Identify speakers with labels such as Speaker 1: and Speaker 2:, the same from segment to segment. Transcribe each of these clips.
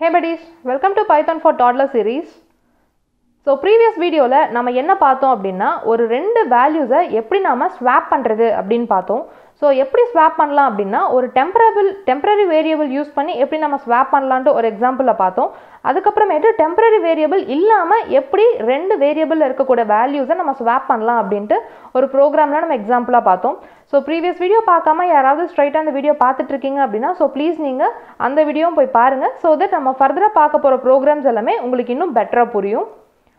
Speaker 1: Hey buddies, welcome to Python for Toddler series. So previous வீடியோவில் நம்ம என்ன பார்த்தோம் அப்படின்னா ஒரு ரெண்டு வேல்யூஸை எப்படி நாம ஸ்வாப் பண்ணுறது அப்படின்னு பார்த்தோம் ஸோ எப்படி ஸ்வாப் பண்ணலாம் அப்படின்னா ஒரு டெம்பரபிள் டெம்பரரி வேரியபிள் யூஸ் பண்ணி எப்படி நம்ம ஸ்வாப் பண்ணலான்ட்டு ஒரு எக்ஸாம்பிளில் பார்த்தோம் அதுக்கப்புறமேட்டு டெம்பரரி வேரியபிள் இல்லாமல் எப்படி ரெண்டு வேரியபிள் இருக்கக்கூடிய வேல்யூஸை நம்ம ஸ்வாப் பண்ணலாம் அப்படின்ட்டு ஒரு ப்ரோக்ராமில் நம்ம எக்ஸாம்பிளாக பார்த்தோம் ஸோ ப்ரீவியஸ் வீடியோ பார்க்காம யாராவது ஸ்ட்ரைட்டாக அந்த வீடியோ பார்த்துட்டு இருக்கீங்க அப்படின்னா ஸோ ப்ளீஸ் நீங்கள் அந்த வீடியோவும் போய் பாருங்கள் ஸோ தட் நம்ம ஃபர்தராக பார்க்க போகிற ப்ரோக்ராம்ஸ் எல்லாமே உங்களுக்கு இன்னும் பெட்டராக புரியும்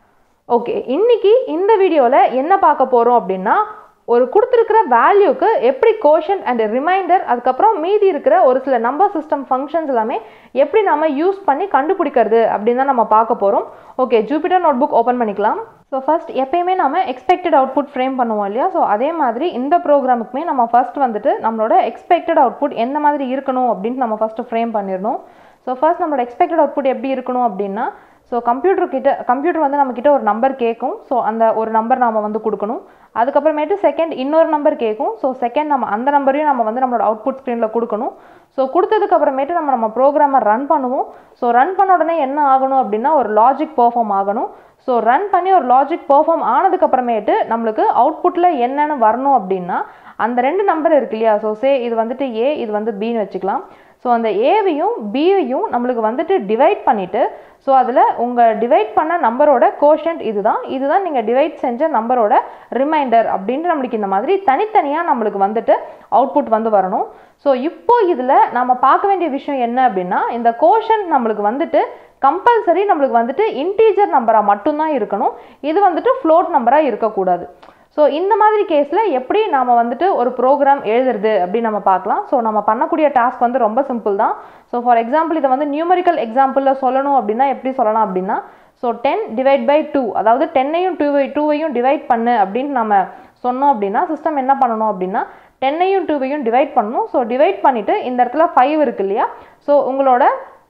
Speaker 1: ஓகே இன்னைக்கு இந்த வீடியோவில் என்ன பார்க்க போகிறோம் அப்படின்னா ஒரு கொடுத்துருக்கிற வேல்யூக்கு எப்படி கோஷன் அண்ட் ரிமைண்டர் அதுக்கப்புறம் மீதி இருக்கிற ஒரு சில நம்பர் சிஸ்டம் ஃபங்க்ஷன்ஸ் எல்லாமே எப்படி நம்ம யூஸ் பண்ணி கண்டுபிடிக்கிறது அப்படின்னு தான் நம்ம பார்க்க போகிறோம் okay Jupyter notebook open பண்ணிக்கலாம் ஸோ ஃபர்ஸ்ட் எப்பயுமே நம்ம எக்ஸ்பெக்டட் அவுட்புட் ஃப்ரேம் பண்ணுவோம் இல்லையா ஸோ அதே மாதிரி இந்த ப்ரோக்ராமுக்குமே நம்ம ஃபர்ஸ்ட் வந்துட்டு நம்மளோட எக்ஸ்பெக்டட் அவுட்புட் எந்த மாதிரி இருக்கணும் அப்படின்ட்டு நம்ம ஃபர்ஸ்ட் ஃப்ரேம் பண்ணிடணும் ஸோ ஃபர்ஸ்ட் நம்மளோட எக்ஸ்பெக்டட் அவுட்புட் எப்படி இருக்கணும் அப்படின்னா ஸோ கம்ப்யூட்டர் கிட்ட கம்ப்யூட்டர் வந்து நம்ம கிட்ட ஒரு நம்பர் கேட்கும் ஸோ அந்த ஒரு நம்பர் நாம வந்து கொடுக்கணும் அதுக்கப்புறமேட்டு செகண்ட் இன்னொரு நம்பர் கேட்கும் ஸோ செகண்ட் நம்ம அந்த நம்பரையும் நம்ம வந்து நம்மளோட அவுட்புட் ஸ்க்ரீனில் கொடுக்கணும் ஸோ கொடுத்ததுக்கு அப்புறமேட்டு நம்ம நம்ம ப்ரோக்ராமை ரன் பண்ணுவோம் ஸோ ரன் பண்ண உடனே என்ன ஆகணும் அப்படின்னா ஒரு லாஜிக் பெர்ஃபார்ம் ஆகணும் ஸோ ரன் பண்ணி ஒரு லாஜிக் பெர்ஃபார்ம் ஆனதுக்கு அப்புறமேட்டு நம்மளுக்கு அவுட்புட்டில் என்னென்னு வரணும் அப்படின்னா அந்த ரெண்டு நம்பர் இருக்கு இல்லையா ஸோ சே இது வந்துட்டு ஏ இது வந்து பின்னு வச்சுக்கலாம் ஸோ அந்த ஏவையும் பியையும் நம்மளுக்கு வந்துட்டு டிவைட் பண்ணிவிட்டு ஸோ அதில் உங்கள் டிவைட் பண்ண நம்பரோட கோஷன்ட் இதுதான் இதுதான் நீங்கள் டிவைட் செஞ்ச நம்பரோட ரிமைண்டர் அப்படின்ட்டு நம்மளுக்கு இந்த மாதிரி தனித்தனியாக நம்மளுக்கு வந்துட்டு அவுட்புட் வந்து வரணும் ஸோ இப்போ இதில் நம்ம பார்க்க வேண்டிய விஷயம் என்ன அப்படின்னா இந்த கோஷன் நம்மளுக்கு வந்துட்டு கம்பல்சரி நம்மளுக்கு வந்துட்டு இன்டீஜர் நம்பராக மட்டும்தான் இருக்கணும் இது வந்துட்டு ஃப்ளோட் நம்பராக இருக்கக்கூடாது ஸோ இந்த மாதிரி கேஸில் எப்படி நாம் வந்துட்டு ஒரு ப்ரோக்ராம் எழுதுறது அப்படின்னு நம்ம பார்க்கலாம் ஸோ நம்ம பண்ணக்கூடிய டாஸ்க் வந்து ரொம்ப சிம்பிள் தான் ஸோ ஃபார் எக்ஸாம்பிள் இதை வந்து நியூமரிக்கல் எக்ஸாம்பிளில் சொல்லணும் அப்படின்னா எப்படி சொல்லலாம் அப்படின்னா so ten divide by two அதாவது டென்னையும் டூவை டூவையும் டிவைட் பண்ணு அப்படின்னு நம்ம சொன்னோம் அப்படின்னா சிஸ்டம் என்ன பண்ணணும் அப்படின்னா டென்னையும் டூவையும் டிவைட் பண்ணணும் ஸோ டிவைட் பண்ணிவிட்டு இந்த இடத்துல ஃபைவ் இருக்கு இல்லையா ஸோ உங்களோட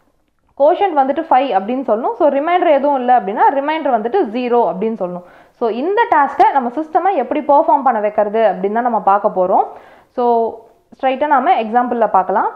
Speaker 1: கோஷன்ட் வந்துட்டு ஃபைவ் அப்படின்னு சொல்லணும் ஸோ ரிமைண்டர் எதுவும் இல்லை அப்படின்னா ரிமைண்டர் வந்துட்டு ஜீரோ அப்படின்னு சொல்லணும் ஸோ இந்த டாஸ்க்கை நம்ம சிஸ்டமை எப்படி பெர்ஃபார்ம் பண்ண வைக்கிறது அப்படின்னு தான் நம்ம பார்க்க போகிறோம் ஸோ ஸ்ட்ரைட்டாக நாம எக்ஸாம்பிளில் பார்க்கலாம்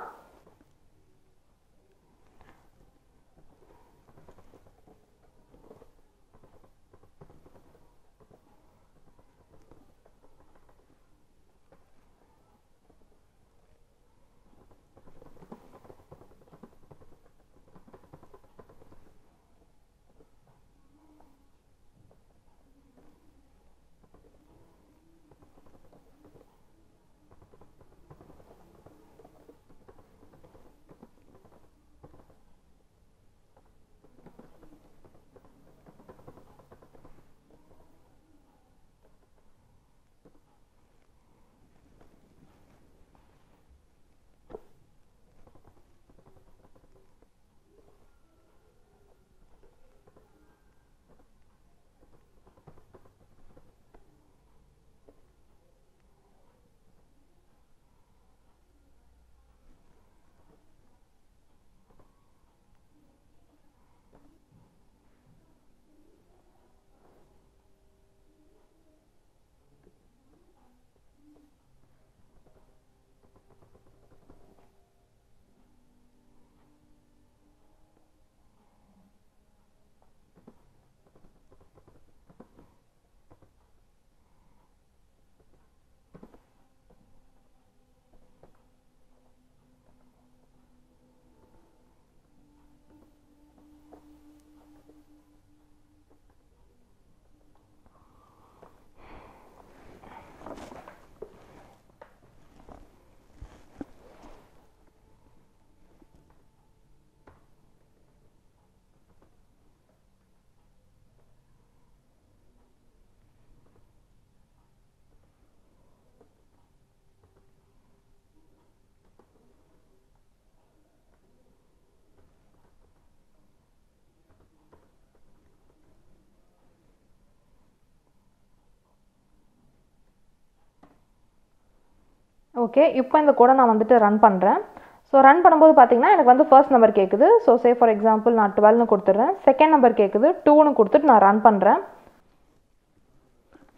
Speaker 1: ஓகே இப்போ இந்த கோடை நான் வந்துட்டு ரன் பண்ணுறேன் ஸோ ரன் பண்ணும்போது பார்த்தீங்கன்னா எனக்கு வந்து ஃபர்ஸ்ட் நம்பர் கேட்குது ஸோ சே ஃபார் எக்ஸாம்பிள் நான் டுவெல்னு கொடுத்துட்றேன் செகண்ட் நம்பர் கேட்குது டூன்னு கொடுத்துட்டு நான் ரன் பண்ணுறேன்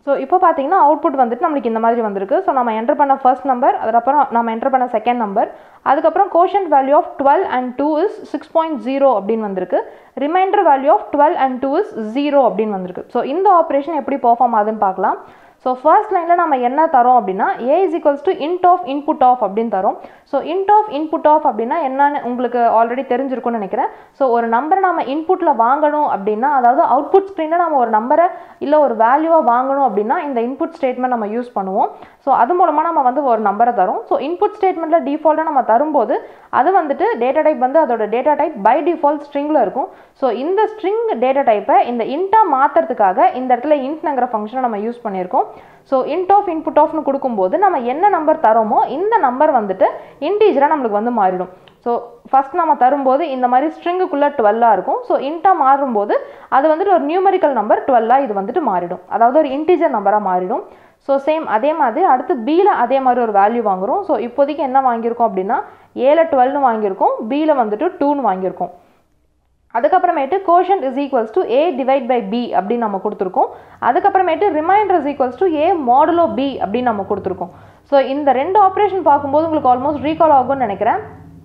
Speaker 1: ஸோ இப்போ பார்த்தீங்கன்னா அவுட்புட் வந்துட்டு நம்மளுக்கு இந்த மாதிரி வந்திருக்கு ஸோ நம்ம என்டர் பண்ண ஃபர்ஸ்ட் நம்பர் அதுக்கப்புறம் நம்ம என்டர் பண்ண செகண்ட் நம்பர் அதுக்கப்புறம் quotient value of twelve and two is six point zero அப்படின்னு வந்திருக்கு remainder value of twelve and two is zero அப்படின்னு வந்திருக்கு ஸோ இந்த ஆப்ரேஷன் எப்படி பெர்ஃபார்ம் ஆகுதுன்னு பார்க்கலாம் ஸோ ஃபர்ஸ்ட் லைனில் நம்ம என்ன தரோம் அப்படின்னா a is equals to int of input of அப்படின்னு தரோம் so int of input of அப்படின்னா என்னன்னு உங்களுக்கு ஆல்ரெடி தெரிஞ்சிருக்கும்னு நினைக்கிறேன் ஸோ ஒரு நம்பரை நம்ம இன்புட்டில் வாங்கணும் அப்படின்னா அதாவது அவுட்புட் ஸ்க்ரீனில் நம்ம ஒரு நம்பரை இல்லை ஒரு வேல்யூவாக வாங்கணும் அப்படின்னா இந்த இன்புட் ஸ்டேட்மெண்ட் நம்ம யூஸ் பண்ணுவோம் ஸோ அது மூலமாக நம்ம வந்து ஒரு நம்பரை தரும் ஸோ இன்புட் ஸ்டேட்மெண்ட்டில் டிஃபால்ட்டாக நம்ம தரும்போது அது வந்துட்டு டேட்டா டைப் வந்து அதோட டேட்டா டைப் பை டிஃபால்ட் ஸ்ட்ரிங்கில் இருக்கும் ஸோ இந்த ஸ்ட்ரிங் டேட்டா டைப்பை இந்த இன்ட்டாக மாற்றுறதுக்காக இந்த இடத்துல இன்ட்ங்கிற ஃபங்க்ஷனை நம்ம யூஸ் பண்ணியிருக்கோம் ஸோ இன்ட் ஆஃப் இன்புட் ஆஃப்னு கொடுக்கும்போது நம்ம என்ன நம்பர் தரோமோ இந்த நம்பர் வந்துட்டு இன்டீஜராக நம்மளுக்கு வந்து மாறிடும் ஸோ ஃபஸ்ட் நம்ம தரும்போது இந்த மாதிரி ஸ்ட்ரிங்குக்குள்ளே டுவெல்லாக இருக்கும் ஸோ இன்ட்டாக மாறும்போது அது வந்துட்டு ஒரு நியூமரிக்கல் நம்பர் டுவெல்லாக இது வந்துட்டு மாறிடும் அதாவது ஒரு இன்டீஜர் நம்பராக மாறிடும் ஸோ சேம் அதே மாதிரி அடுத்து பியில் அதே மாதிரி ஒரு வேல்யூ வாங்குறோம் ஸோ இப்போதைக்கு என்ன வாங்கியிருக்கோம் அப்படின்னா ஏல டுவெல்னு வாங்கியிருக்கோம் பியில் வந்துட்டு டூன்னு வாங்கியிருக்கோம் அதுக்கப்புறமேட்டு quotient is equals to a divide by b அப்படின்னு நம்ம கொடுத்துருக்கோம் அதுக்கப்புறமேட்டு remainder is equals to a modulo b அப்படின்னு நம்ம கொடுத்துருக்கோம் ஸோ இந்த ரெண்டு ஆப்ரேஷன் பார்க்கும்போது உங்களுக்கு ஆல்மோஸ்ட் ரீகால் ஆகும்னு நினைக்கிறேன்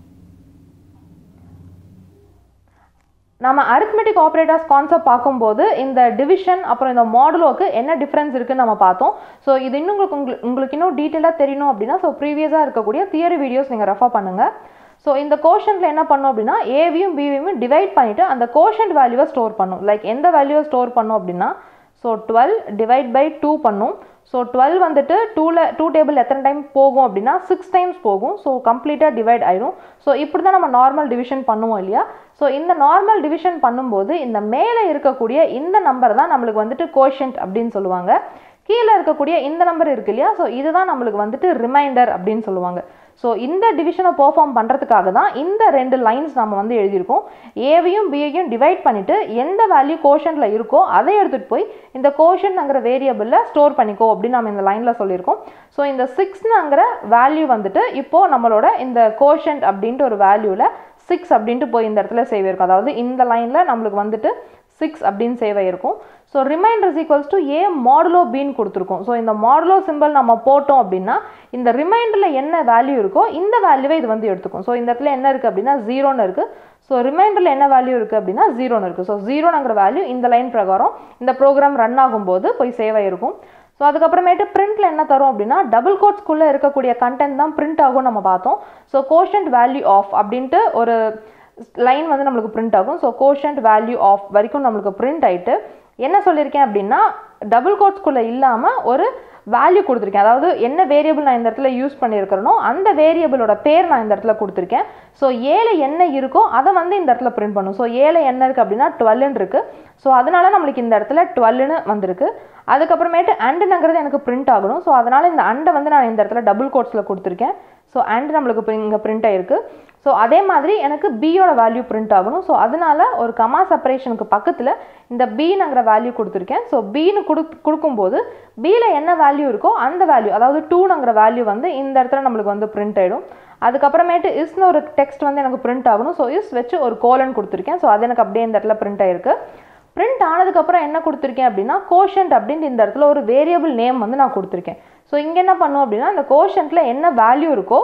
Speaker 1: நம்ம அரித்மெட்டிக் ஆப்ரேட்டர்ஸ் கான்செப்ட் பார்க்கும்போது இந்த டிவிஷன் அப்புறம் இந்த மாடுலோக்கு என்ன டிஃப்ரென்ஸ் இருக்குன்னு நம்ம பார்த்தோம் ஸோ இது இன்னும் உங்களுக்கு உங்களுக்கு உங்களுக்கு இன்னும் டீட்டெயிலாக தெரியணும் அப்படின்னா ஸோ ப்ரீவியஸாக இருக்கக்கூடிய தியரி வீடியோஸ் நீங்கள் ரெஃபர் பண்ணுங்கள் ஸோ இந்த கோஷன்ட்டில் என்ன பண்ணோம் அப்படின்னா ஏவியும் பிவியும் டிவைட் பண்ணிவிட்டு அந்த கோஷன்ட் வேல்யூவை ஸ்டோர் பண்ணும் லைக் எந்த வேல்யூவை ஸ்டோர் பண்ணும் அப்படின்னா so twelve divide by two பண்ணும் ஸோ டுவெல் வந்துட்டு டூவில் டூ டேபிள் எத்தனை டைம் போகும் அப்படின்னா சிக்ஸ் டைம்ஸ் போகும் ஸோ கம்ப்ளீட்டாக டிவைட் ஆயிடும் ஸோ இப்படி தான் நம்ம நார்மல் டிவிஷன் பண்ணுவோம் இல்லையா ஸோ இந்த நார்மல் டிவிஷன் பண்ணும்போது இந்த மேலே இருக்கக்கூடிய இந்த நம்பர் தான் நம்மளுக்கு வந்துட்டு கோஷன்ட் அப்படின்னு சொல்லுவாங்க கீழே இருக்கக்கூடிய இந்த நம்பர் இருக்கு இல்லையா ஸோ இதுதான் நம்மளுக்கு வந்துட்டு ரிமைண்டர் அப்படின்னு சொல்லுவாங்க ஸோ இந்த டிவிஷனை பெர்ஃபார்ம் பண்ணுறதுக்காக தான் இந்த ரெண்டு லைன்ஸ் நம்ம வந்து எழுதியிருக்கோம் ஏவையும் பியையும் டிவைட் பண்ணிவிட்டு எந்த வேல்யூ கோஷனில் இருக்கோ அதை எடுத்துகிட்டு போய் இந்த கோஷன்ங்கிற வேரியபிளில் ஸ்டோர் பண்ணிக்கோ அப்படின்னு நம்ம இந்த லைனில் சொல்லியிருக்கோம் ஸோ இந்த சிக்ஸ்னுங்கிற வேல்யூ வந்துட்டு இப்போது நம்மளோட இந்த கோஷன்ட் அப்படின்ட்டு ஒரு வேல்யூவில் சிக்ஸ் அப்படின்ட்டு போய் இந்த இடத்துல சேவ் இருக்கும் அதாவது இந்த லைனில் நம்மளுக்கு வந்துட்டு சிக்ஸ் அப்படின்னு சேவ் ஆகிருக்கும் so remainder equals to a modulo பின்னு கொடுத்துருக்கோம் ஸோ இந்த மாடுலோ சிம்பிள் நம்ம போட்டோம் அப்படின்னா இந்த ரிமைண்டரில் என்ன வேல்யூ இருக்கோ இந்த வேல்யூவை இது வந்து எடுத்துக்கும் ஸோ இந்த இடத்துல என்ன இருக்குது அப்படின்னா ஜீரோன்னு இருக்குது ஸோ ரிமைண்டரில் என்ன வேல்யூ இருக்குது அப்படின்னா ஜீரோன்னு இருக்குது ஸோ ஜீரோனுங்கிற வேல்யூ இந்த லைன் பிரகாரம் இந்த ப்ரோக்ராம் ரன் ஆகும்போது போய் சேவ் ஆகிருக்கும் ஸோ அதுக்கப்புறமேட்டு பிரிண்ட்ல என்ன தரும் அப்படின்னா டபுள் கோட்ஸ்குள்ளே இருக்கக்கூடிய கண்டென்ட் தான் பிரிண்ட் ஆகும் நம்ம பார்த்தோம் ஸோ கோஷன்ட் வேல்யூ ஆஃப் அப்படின்ட்டு ஒரு லைன் வந்து நம்மளுக்கு பிரிண்ட் ஆகும் ஸோ கோஷன்ட் வேல்யூ ஆஃப் வரைக்கும் நம்மளுக்கு பிரிண்ட் ஆயிட்டு என்ன சொல்லியிருக்கேன் அப்படின்னா டபுள் கோட்ஸ்குள்ளே இல்லாமல் ஒரு வேல்யூ கொடுத்துருக்கேன் அதாவது என்ன வேரியபிள் நான் இந்த இடத்துல யூஸ் பண்ணியிருக்கிறனோ அந்த வேரியபிளோட பேர் நான் இந்த இடத்துல கொடுத்துருக்கேன் ஸோ ஏழு என்ன இருக்கோ அதை வந்து இந்த இடத்துல பிரிண்ட் பண்ணும் ஸோ ஏழு என்ன இருக்குது அப்படின்னா டுவெல்னு இருக்குது ஸோ அதனால நம்மளுக்கு இந்த இடத்துல டுவெல்னு வந்திருக்கு அதுக்கப்புறமேட்டு அண்டுங்கிறது எனக்கு பிரிண்ட் ஆகணும் ஸோ அதனால் இந்த அண்டை வந்து நான் இந்த இடத்துல டபுள் கோட்ஸில் கொடுத்துருக்கேன் ஸோ அண்ட் நம்மளுக்கு இங்கே பிரிண்ட் ஆயிருக்கு ஸோ அதே மாதிரி எனக்கு பியோட வேல்யூ பிரிண்ட் ஆகணும் ஸோ அதனால ஒரு கமா செப்பரேஷனுக்கு பக்கத்தில் இந்த பீனுங்கிற வேல்யூ கொடுத்துருக்கேன் ஸோ பீனு கொடு கொடுக்கும்போது பியில் என்ன வேல்யூ இருக்கோ அந்த வேல்யூ அதாவது டூனுங்கிற வேல்யூ வந்து இந்த இடத்துல நம்மளுக்கு வந்து பிரிண்ட் ஆகிடும் அதுக்கப்புறமேட்டு இஸ்னு ஒரு டெக்ஸ்ட் வந்து எனக்கு பிரிண்ட் ஆகணும் ஸோ இஸ் வச்சு ஒரு கோலன் கொடுத்துருக்கேன் ஸோ அது எனக்கு அப்படியே இந்த இடத்துல பிரிண்ட் ஆயிருக்கு பிரிண்ட் ஆனதுக்கப்புறம் என்ன கொடுத்துருக்கேன் அப்படின்னா கோஷன்ட் அப்படின்ட்டு இந்த இடத்துல ஒரு வேரியபிள் நேம் வந்து நான் கொடுத்துருக்கேன் ஸோ இங்கே என்ன பண்ணும் அப்படின்னா இந்த கோஷன்ட்டில் என்ன வேல்யூ இருக்கோ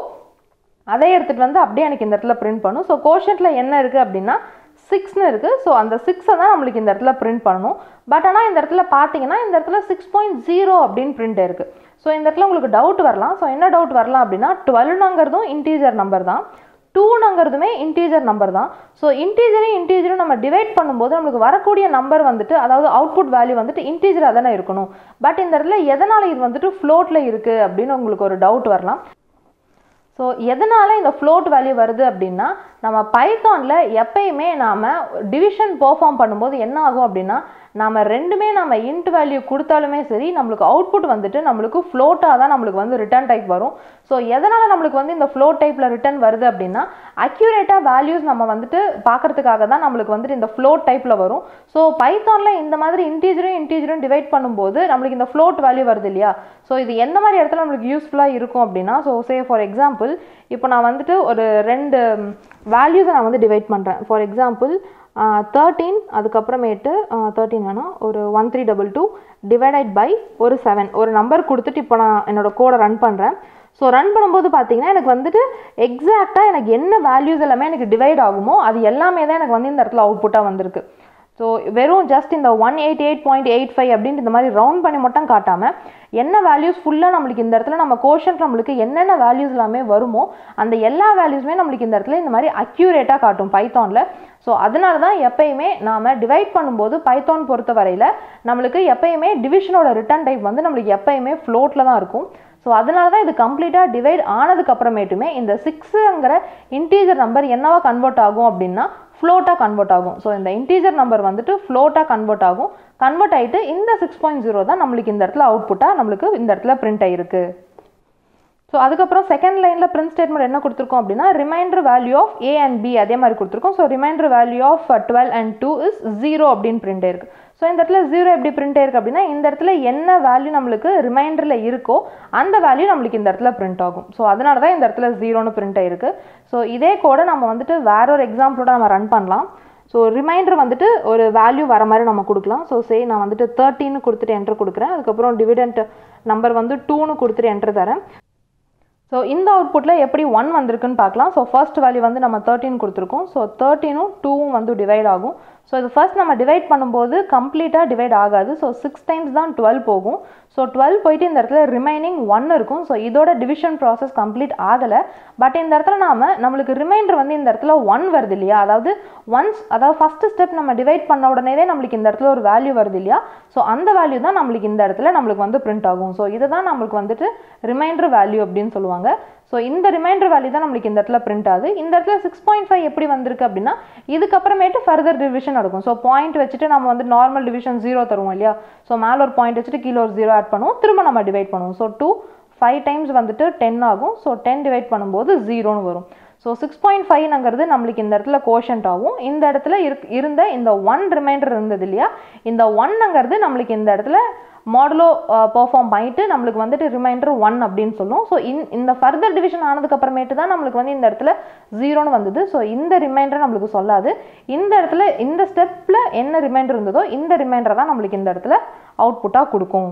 Speaker 1: அதை எடுத்துகிட்டு வந்து அப்படியே எனக்கு இந்த இடத்துல பிரிண்ட் பண்ணும் ஸோ கோஷன்ட்டில் என்ன இருக்குது அப்படின்னா சிக்ஸ்னு இருக்குது ஸோ அந்த சிக்ஸை தான் நம்மளுக்கு இந்த இடத்துல பிரிண்ட் பண்ணணும் பட் ஆனால் இந்த இடத்துல பார்த்தீங்கன்னா இந்த இடத்துல சிக்ஸ் பாயிண்ட் ஜீரோ அப்படின்னு பிரிண்ட் இருக்குது ஸோ இந்த இடத்துல உங்களுக்கு டவுட் வரலாம் ஸோ என்ன டவுட் வரலாம் அப்படின்னா டுவெல்னுங்கிறதும் இன்டீஜர் நம்பர் தான் டூனுங்கிறதுமே இன்டீஜர் நம்பர் தான் ஸோ இன்டீஜரையும் இன்டீஜரும் நம்ம டிவைட் பண்ணும்போது நம்மளுக்கு வரக்கூடிய நம்பர் வந்துட்டு அதாவது அவுட்புட் வேல்யூ வந்துட்டு இன்டீஜராக தானே இருக்கணும் பட் இந்த இடத்துல எதனால் இது வந்துட்டு ஃப்ளோட்டில் இருக்குது அப்படின்னு உங்களுக்கு ஒரு டவுட் வரலாம் ஸோ எதனால் இந்த ஃப்ளோட் வேல்யூ வருது அப்படின்னா நம்ம பைத்தானில் எப்பயுமே நாம் டிவிஷன் பெர்ஃபார்ம் பண்ணும்போது என்ன ஆகும் அப்படின்னா நம்ம ரெண்டுமே நம்ம இன்ட் வேல்யூ கொடுத்தாலுமே சரி நம்மளுக்கு அவுட்புட் வந்துட்டு நம்மளுக்கு ஃப்ளோட்டாக தான் நம்மளுக்கு வந்து ரிட்டர்ன் டைப் வரும் ஸோ எதனால் நம்மளுக்கு வந்து இந்த ஃப்ளோட் டைப்பில் ரிட்டர்ன் வருது அப்படின்னா அக்யூரேட்டாக வேல்யூஸ் நம்ம வந்துட்டு பார்க்கறதுக்காக தான் நம்மளுக்கு வந்துட்டு இந்த ஃப்ளோட் டைப்பில் வரும் ஸோ பைத்தானில் இந்த மாதிரி இன்டீஜரும் இன்டீஜரும் டிவைட் பண்ணும்போது நம்மளுக்கு இந்த ஃப்ளோட் வேல்யூ வருது இல்லையா ஸோ இது எந்த மாதிரி இடத்துல நம்மளுக்கு யூஸ்ஃபுல்லாக இருக்கும் அப்படின்னா ஸோ சே ஃபார் எக்ஸாம்பிள் இப்போ நான் வந்துட்டு ஒரு ரெண்டு வேல்யூஸை நான் வந்து டிவைட் பண்ணுறேன் ஃபார் எக்ஸாம்பிள் தேர்ட்டீன் அதுக்கப்புறமேட்டு தேர்ட்டீன் வேணாம் ஒரு one three double two divided by ஒரு செவன் ஒரு நம்பர் கொடுத்துட்டு இப்போ நான் என்னோட கோடை ரன் பண்ணுறேன் ஸோ ரன் பண்ணும்போது பார்த்தீங்கன்னா எனக்கு வந்துட்டு எக்ஸாக்டாக எனக்கு என்ன வேல்யூஸ் எல்லாமே எனக்கு டிவைட் ஆகுமோ அது எல்லாமே தான் எனக்கு வந்து இந்த இடத்துல அவுட்புட்டாக வந்திருக்கு ஸோ வெறும் ஜஸ்ட் இந்த one eight eight point eight five அப்படின்ட்டு இந்த மாதிரி ரவுண்ட் பண்ணி மட்டும் காட்டாமல் என்ன வேல்யூஸ் ஃபுல்லாக நம்மளுக்கு இந்த இடத்துல நம்ம கோஷன் நம்மளுக்கு என்னென்ன வேல்யூஸ் எல்லாமே வருமோ அந்த எல்லா வேல்யூஸுமே நம்மளுக்கு இந்த இடத்துல இந்த மாதிரி அக்யூரேட்டாக காட்டும் பைத்தானில் ஸோ அதனால தான் எப்பயுமே நாம் டிவைட் பண்ணும்போது பைத்தான் பொறுத்த வரையில் நம்மளுக்கு எப்பயுமே டிவிஷனோட ரிட்டர்ன் டைப் வந்து நம்மளுக்கு எப்பயுமே ஃப்ளோட்டில் தான் இருக்கும் ஸோ அதனால தான் இது கம்ப்ளீட்டாக டிவைட் ஆனதுக்கு அப்புறமேட்டுமே இந்த சிக்ஸுங்கிற இன்டீஜர் நம்பர் என்னவா கன்வெர்ட் ஆகும் அப்படின்னா ஃப்ளோட்டாக கன்வெர்ட் ஆகும் ஸோ இந்த இன்டீஜர் நம்பர் வந்துட்டு ஃப்ளோட்டாக கன்வெர்ட் ஆகும் கன்வெர்ட் ஆகிட்டு இந்த சிக்ஸ் பாயிண்ட் ஜீரோ தான் நம்மளுக்கு இந்த இடத்துல அவுட்புட்டாக நம்மளுக்கு இந்த இடத்துல பிரிண்ட் ஆயிருக்கு ஸோ அதுக்கப்புறம் செகண்ட் லைனில் பிரிண்ட் ஸ்டேட்மெண்ட் என்ன கொடுத்துருக்கோம் அப்படின்னா remainder value of a and b அதே மாதிரி கொடுத்துருக்கோம் so remainder value of twelve and two is zero அப்படின்னு பிரிண்ட் ஆயிருக்கு ஸோ இந்த இடத்துல ஜீரோ எப்படி பிரிண்ட் ஆயிருக்கு அப்படின்னா இந்த இடத்துல என்ன வேல்யூ நம்மளுக்கு ரிமைண்டரில் இருக்கோ அந்த வேல்யூ நம்மளுக்கு இந்த இடத்துல பிரிண்ட் ஆகும் ஸோ அதனால தான் இந்த இடத்துல ஜீரோன்னு பிரிண்ட் ஆயிருக்கு ஸோ இதே கூட நம்ம வந்துட்டு வேற ஒரு எக்ஸாம்பிளோட நம்ம ரன் பண்ணலாம் ஸோ ரிமைண்டர் வந்துட்டு ஒரு வேல்யூ வர மாதிரி நம்ம கொடுக்கலாம் ஸோ சே நான் வந்துட்டு தேர்ட்டின்னு கொடுத்துட்டு என்ட்ரு கொடுக்குறேன் அதுக்கப்புறம் டிவிடெண்ட் நம்பர் வந்து டூன்னு கொடுத்துட்டு என்ட்ரு தரேன் ஸோ இந்த அவுட்புட்டில் எப்படி ஒன் வந்திருக்குன்னு பார்க்கலாம் ஸோ ஃபர்ஸ்ட் வேல்யூ வந்து நம்ம தேர்ட்டின் கொடுத்துருக்கோம் ஸோ தேர்ட்டினும் டூவும் வந்து டிவைட் ஆகும் ஸோ இது ஃபர்ஸ்ட் நம்ம டிவைட் பண்ணும்போது கம்ப்ளீட்டாக டிவைட் ஆகாது ஸோ சிக்ஸ் டைம்ஸ் தான் டுவெல் போகும் ஸோ டுவெல் போயிட்டு இந்த இடத்துல ரிமைனிங் ஒன் இருக்கும் ஸோ இதோட டிவிஷன் ப்ராசஸ் கம்ப்ளீட் ஆகலை பட் இந்த இடத்துல நாம நம்மளுக்கு ரிமைண்டர் வந்து இந்த இடத்துல ஒன் வருது இல்லையா அதாவது ஒன்ஸ் அதாவது ஃபஸ்ட்டு ஸ்டெப் நம்ம டிவைட் பண்ண உடனேவே நம்மளுக்கு இந்த இடத்துல ஒரு வேல்யூ வருது இல்லையா ஸோ அந்த வேல்யூ தான் நம்மளுக்கு இந்த இடத்துல நம்மளுக்கு வந்து பிரிண்ட் ஆகும் ஸோ இதுதான் நம்மளுக்கு வந்துட்டு ரிமைண்டர் வேல்யூ அப்படின்னு சொல்லுவாங்க ஸோ இந்த ரிமைண்டர் வேல்யூ தான் நம்மளுக்கு இந்த இடத்துல பிரிண்ட் ஆகுது இந்த இடத்துல சிக்ஸ் பாயிண்ட் ஃபைவ் எப்படி வந்திருக்கு அப்படின்னா இதுக்கப்புறமேட்டு ஃபர்தர் டிவிஷன் நடக்கும் ஸோ பாயிண்ட் வச்சுட்டு நம்ம வந்து நார்மல் டிவிஷன் ஜீரோ தருவோம் இல்லையா ஸோ மேலே ஒரு பாயிண்ட் வச்சுட்டு கீழே ஒரு ஜீரோ ஆட் பண்ணுவோம் திரும்ப நம்ம டிவைட் பண்ணுவோம் ஸோ டூ ஃபைவ் டைம்ஸ் வந்துட்டு டென் ஆகும் ஸோ டென் டிவைட் பண்ணும்போது ஜீரோன்னு வரும் ஸோ சிக்ஸ் பாயிண்ட் ஃபைவ்ங்கிறது நம்மளுக்கு இந்த இடத்துல கோஷன்ட் ஆகும் இந்த இடத்துல இருக் இருந்த இந்த ஒன் ரிமைண்டர் இருந்தது இல்லையா இந்த ஒன்னுங்கிறது நம்மளுக்கு இந்த இடத்துல மாடலோ பெர்ஃபார்ம் பண்ணிட்டு நம்மளுக்கு வந்துட்டு ரிமைண்டர் ஒன் அப்படின்னு சொல்லும் ஸோ இன் இந்த ஃபர்தர் டிவிஷன் ஆனதுக்கு அப்புறமேட்டு தான் நம்மளுக்கு வந்து இந்த இடத்துல ஜீரோன்னு வந்தது ஸோ இந்த ரிமைண்டர் நம்மளுக்கு சொல்லாது இந்த இடத்துல இந்த ஸ்டெப்பில் என்ன ரிமைண்டர் இருந்ததோ இந்த ரிமைண்டர் தான் நம்மளுக்கு இந்த இடத்துல அவுட்புட்டாக கொடுக்கும்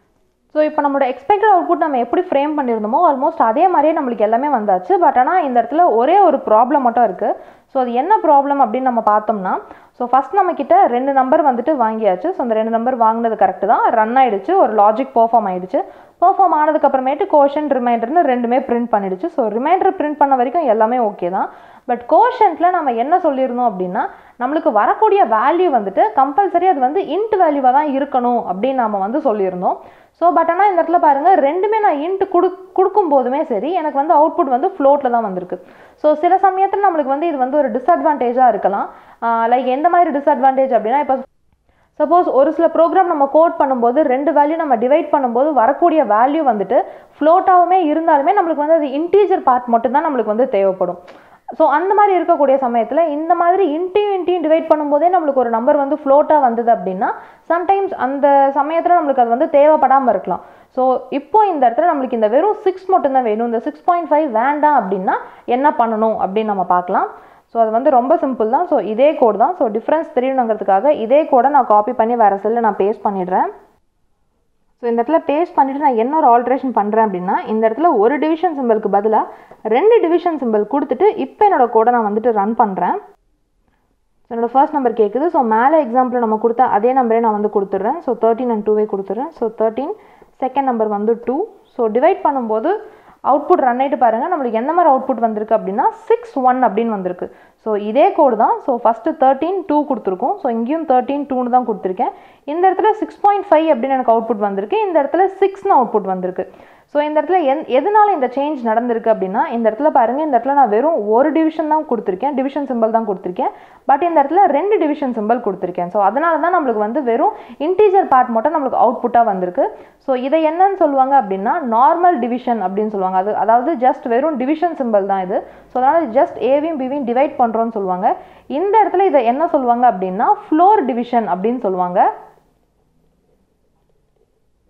Speaker 1: ஸோ இப்போ நம்மளோட எக்ஸ்பெக்டட் அவுட்புட் நம்ம எப்படி ஃப்ரேம் பண்ணியிருந்தோமோ ஆல்மோஸ்ட் அதே மாதிரியே நம்மளுக்கு எல்லாமே வந்தாச்சு பட் ஆனால் இந்த இடத்துல ஒரே ஒரு ப்ராப்ளம் மட்டும் இருக்குது ஸோ அது என்ன ப்ராப்ளம் அப்படின்னு நம்ம பார்த்தோம்னா ஸோ ஃபஸ்ட் நம்ம கிட்ட ரெண்டு நம்பர் வந்துட்டு வாங்கியாச்சு ஸோ அந்த ரெண்டு நம்பர் வாங்கினது கரெக்டு தான் ரன் ஆயிடுச்சு ஒரு லாஜிக் பெர்ஃபார்ம் ஆயிடுச்சு பெர்ஃபார்ம் ஆனதுக்கு அப்புறமேட்டு கோஷன் ரிமைண்டர்னு ரெண்டுமே பிரிண்ட் பண்ணிடுச்சு ஸோ ரிமைண்டர் பிரிண்ட் பண்ண வரைக்கும் எல்லாமே ஓகே தான் பட் கோஷன்ட்டில் நம்ம என்ன சொல்லியிருந்தோம் அப்படின்னா நம்மளுக்கு வரக்கூடிய வேல்யூ வந்துட்டு கம்பல்சரி அது வந்து இன்ட் வேல்யூவாக தான் இருக்கணும் அப்படின்னு நம்ம வந்து சொல்லியிருந்தோம் ஸோ பட் ஆனால் இந்த இடத்துல பாருங்கள் ரெண்டுமே நான் இன்ட் கொடு கொடுக்கும் போதுமே சரி எனக்கு வந்து அவுட்புட் வந்து ஃப்ளோட்டில் தான் வந்திருக்கு ஸோ சில சமயத்தில் நம்மளுக்கு வந்து இது வந்து ஒரு டிஸ்அட்வான்டேஜாக இருக்கலாம் லைக் எந்த மாதிரி டிஸ்அட்வான்டேஜ் அப்படின்னா இப்போ சப்போஸ் ஒரு சில ப்ரோக்ராம் நம்ம கோட் பண்ணும்போது ரெண்டு வேல்யூ நம்ம டிவைட் பண்ணும்போது வரக்கூடிய வேல்யூ வந்துட்டு ஃப்ளோட்டாகவுமே இருந்தாலுமே நம்மளுக்கு வந்து அது இன்டீஜர் பார்ட் மட்டும்தான் நம்மளுக்கு வந்து தேவைப்படும் ஸோ அந்த மாதிரி இருக்கக்கூடிய சமயத்தில் இந்த மாதிரி இன்டியும் இன்டியும் டிவைட் பண்ணும்போதே நம்மளுக்கு ஒரு நம்பர் வந்து ஃப்ளோட்டாக வந்தது அப்படின்னா சம்டைம்ஸ் அந்த சமயத்தில் நம்மளுக்கு அது வந்து தேவைப்படாமல் இருக்கலாம் ஸோ இப்போ இந்த இடத்துல நம்மளுக்கு இந்த வெறும் சிக்ஸ் மட்டும்தான் வேணும் இந்த சிக்ஸ் பாயிண்ட் ஃபைவ் வேண்டாம் அப்படின்னா என்ன பண்ணணும் அப்படின்னு நம்ம பார்க்கலாம் ஸோ அது வந்து ரொம்ப சிம்பிள் தான் ஸோ இதே கோட் தான் ஸோ டிஃப்ரென்ஸ் தெரியணுங்கிறதுக்காக இதே கோடை நான் காப்பி பண்ணி வேறு செல்லில் நான் பேஸ்ட் பண்ணிடுறேன் ஸோ இந்த இடத்துல பேஸ்ட் பண்ணிவிட்டு நான் என்ன ஒரு ஆல்ட்ரேஷன் பண்ணுறேன் அப்படின்னா இந்த இடத்துல ஒரு டிவிஷன் சிம்பிளுக்கு பதிலாக ரெண்டு டிவிஷன் சிம்பிள் கொடுத்துட்டு இப்போ என்னோட கோடை நான் வந்துட்டு ரன் பண்ணுறேன் ஸோ என்னோட ஃபர்ஸ்ட் நம்பர் கேட்குது ஸோ மேலே எக்ஸாம்பிள் நம்ம கொடுத்தா அதே நம்பரே நான் வந்து கொடுத்துட்றேன் ஸோ தேர்ட்டின் அண்ட் டூவே கொடுத்துட்றேன் ஸோ தேர்ட்டின் செகண்ட் நம்பர் வந்து டூ ஸோ டிவைட் பண்ணும்போது அவுட்புட் ரன் ஆகிட்டு பாருங்கள் நம்மளுக்கு எந்த மாதிரி அவுட்புட் வந்திருக்கு அப்படின்னா சிக்ஸ் ஒன் அப்படின்னு வந்திருக்கு ஸோ இதே கோடு தான் ஸோ ஃபஸ்ட்டு தேர்ட்டீன் டூ கொடுத்துருக்கோம் ஸோ இங்கேயும் தேர்ட்டீன் டூன்னு தான் கொடுத்துருக்கேன் இந்த இடத்துல சிக்ஸ் பாயிண்ட் ஃபைவ் அப்படின்னு எனக்கு அவுட்புட் வந்திருக்கு இந்த இடத்துல சிக்ஸ்னு அவுட்புட் வந்திருக்கு ஸோ இந்த இடத்துல எந் எதனால இந்த சேஞ்ச் நடந்திருக்கு அப்படின்னா இந்த இடத்துல பாருங்கள் இந்த இடத்துல நான் வெறும் ஒரு டிவிஷன் தான் கொடுத்துருக்கேன் டிவிஷன் சிம்பிள் தான் கொடுத்துருக்கேன் பட் இந்த இடத்துல ரெண்டு டிவிஷன் சிம்பிள் கொடுத்துருக்கேன் ஸோ அதனால தான் நம்மளுக்கு வந்து வெறும் இன்டீஜர் பார்ட் மட்டும் நம்மளுக்கு அவுட்புட்டாக வந்திருக்கு ஸோ இதை என்னன்னு சொல்லுவாங்க அப்படின்னா நார்மல் டிவிஷன் அப்படின்னு சொல்லுவாங்க அது அதாவது ஜஸ்ட் வெறும் டிவிஷன் சிம்பிள் தான் இது ஸோ அதனால் ஜஸ்ட் ஏவியும் பிவியும் டிவைட் பண்ணுறோன்னு சொல்லுவாங்க இந்த இடத்துல இதை என்ன சொல்லுவாங்க அப்படின்னா ஃப்ளோர் டிவிஷன் அப்படின்னு சொல்லுவாங்க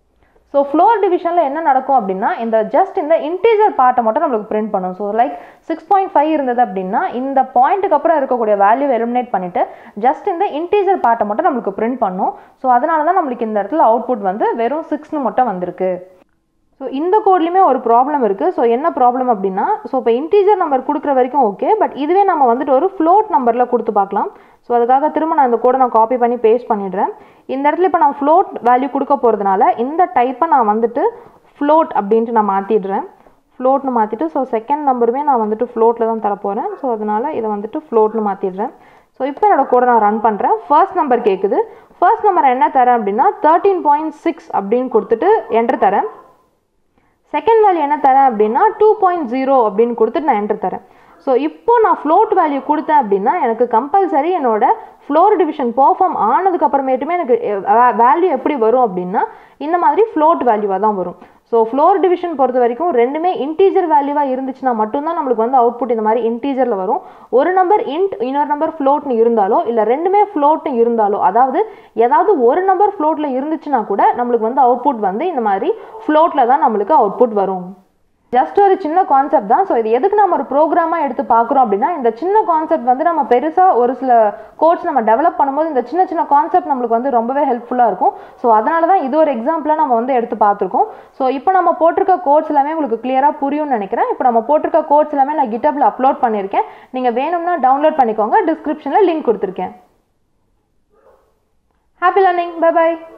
Speaker 1: ஸோ ஃப்ளோர் டிவிஷனில் என்ன நடக்கும் அப்படின்னா இந்த ஜஸ்ட் இந்த இன்டீஜர் பார்ட்டை மட்டும் நம்மளுக்கு பிரிண்ட் பண்ணும் so like six point five இருந்தது அப்படின்னா இந்த பாயிண்ட்டுக்கு அப்புறம் இருக்கக்கூடிய வேல்யூ எலிமினேட் பண்ணிட்டு ஜஸ்ட் இந்த இன்டீஜர் பார்ட்டை மட்டும் நம்மளுக்கு பிரிண்ட் பண்ணும் ஸோ அதனால தான் நம்மளுக்கு இந்த இடத்துல அவுட்புட் வந்து வெறும் சிக்ஸ்னு மட்டும் வந்திருக்கு ஸோ இந்த கோட்லேயுமே ஒரு ப்ராப்ளம் இருக்குது ஸோ என்ன ப்ராப்ளம் அப்படின்னா ஸோ இப்போ இன்டீஜர் நம்பர் கொடுக்குற வரைக்கும் ஓகே பட் இதுவே நம்ம வந்துட்டு ஒரு ஃப்ளோட் நம்பரில் கொடுத்து பார்க்கலாம் ஸோ அதுக்காக திரும்ப நான் இந்த கோடை நான் காப்பி பண்ணி பேஸ்ட் பண்ணிடுறேன் இந்த இடத்துல இப்போ நான் ஃப்ளோட் வேல்யூ கொடுக்க போகிறதுனால இந்த டைப்பை நான் வந்துட்டு ஃப்ளோட் அப்படின்ட்டு நான் மாற்றிடுறேன் ஃப்ளோட்னு மாற்றிட்டு ஸோ செகண்ட் நம்பருமே நான் வந்துட்டு ஃப்ளோட்டில் தான் தரப்போகிறேன் ஸோ அதனால் இதை வந்துட்டு ஃப்ளோட்னு மாற்றிடுறேன் ஸோ இப்போ என்னோட கோடை நான் ரன் பண்ணுறேன் ஃபர்ஸ்ட் நம்பர் கேட்குது ஃபர்ஸ்ட் நம்பர் என்ன தரேன் அப்படின்னா தேர்ட்டீன் பாயிண்ட் சிக்ஸ் அப்படின்னு கொடுத்துட்டு என்ட்ரு தரேன் செகண்ட் வேல்யூ என்ன தரேன் அப்படின்னா டூ பாயிண்ட் ஜீரோ அப்படின்னு கொடுத்துட்டு நான் என்ட்ரு தரேன் ஸோ இப்போ நான் ஃப்ளோட் வேல்யூ கொடுத்தேன் அப்படின்னா எனக்கு கம்பல்சரி என்னோட ஃப்ளோர் டிவிஷன் பெர்ஃபார்ம் ஆனதுக்கு அப்புறமேட்டுமே எனக்கு வேல்யூ எப்படி வரும் அப்படின்னா இந்த மாதிரி ஃப்ளோட் வேல்யூவாக தான் வரும் ஸோ ஃப்ளோர் டிவிஷன் பொறுத்த வரைக்கும் ரெண்டுமே இன்டீஜர் வேல்யூவாக இருந்துச்சுன்னா மட்டும்தான் நம்மளுக்கு வந்து அவுட்புட் இந்த மாதிரி இன்டீஜரில் வரும் ஒரு நம்பர் இன்ட் இன்னொரு நம்பர் ஃப்ளோட்னு இருந்தாலோ இல்லை ரெண்டுமே ஃப்ளோட்னு இருந்தாலோ அதாவது ஏதாவது ஒரு நம்பர் ஃப்ளோட்டில் இருந்துச்சுன்னா கூட நம்மளுக்கு வந்து அவுட்புட் வந்து இந்த மாதிரி ஃப்ளோட்டில் தான் நம்மளுக்கு அவுட்புட் வரும் ஜஸ்ட் ஒரு சின்ன கான்செப்ட் தான் ஸோ இது எதுக்கு நம்ம ஒரு ப்ரோக்ராமாக எடுத்து பார்க்குறோம் அப்படின்னா இந்த சின்ன கான்செப்ட் வந்து நம்ம பெருசாக ஒரு சில கோட்ஸ் நம்ம டெவலப் பண்ணும்போது இந்த சின்ன சின்ன கான்செப்ட் நம்மளுக்கு வந்து ரொம்பவே ஹெல்ப்ஃபுல்லாக இருக்கும் ஸோ அதனால தான் இது ஒரு எக்ஸாம்பிளாக நம்ம வந்து எடுத்து பார்த்துருக்கோம் ஸோ இப்போ நம்ம போட்டிருக்க கோட்ஸ் எல்லாமே உங்களுக்கு கிளியராக புரியும்னு நினைக்கிறேன் இப்போ நம்ம போட்டிருக்க கோட்ஸ் எல்லாமே நான் கிட்டப்பில் அப்லோட் பண்ணியிருக்கேன் நீங்கள் வேணும்னா டவுன்லோட் பண்ணிக்கோங்க டிஸ்கிரிப்ஷனில் லிங்க் கொடுத்துருக்கேன் ஹாப்பி லேர்னிங் பை பை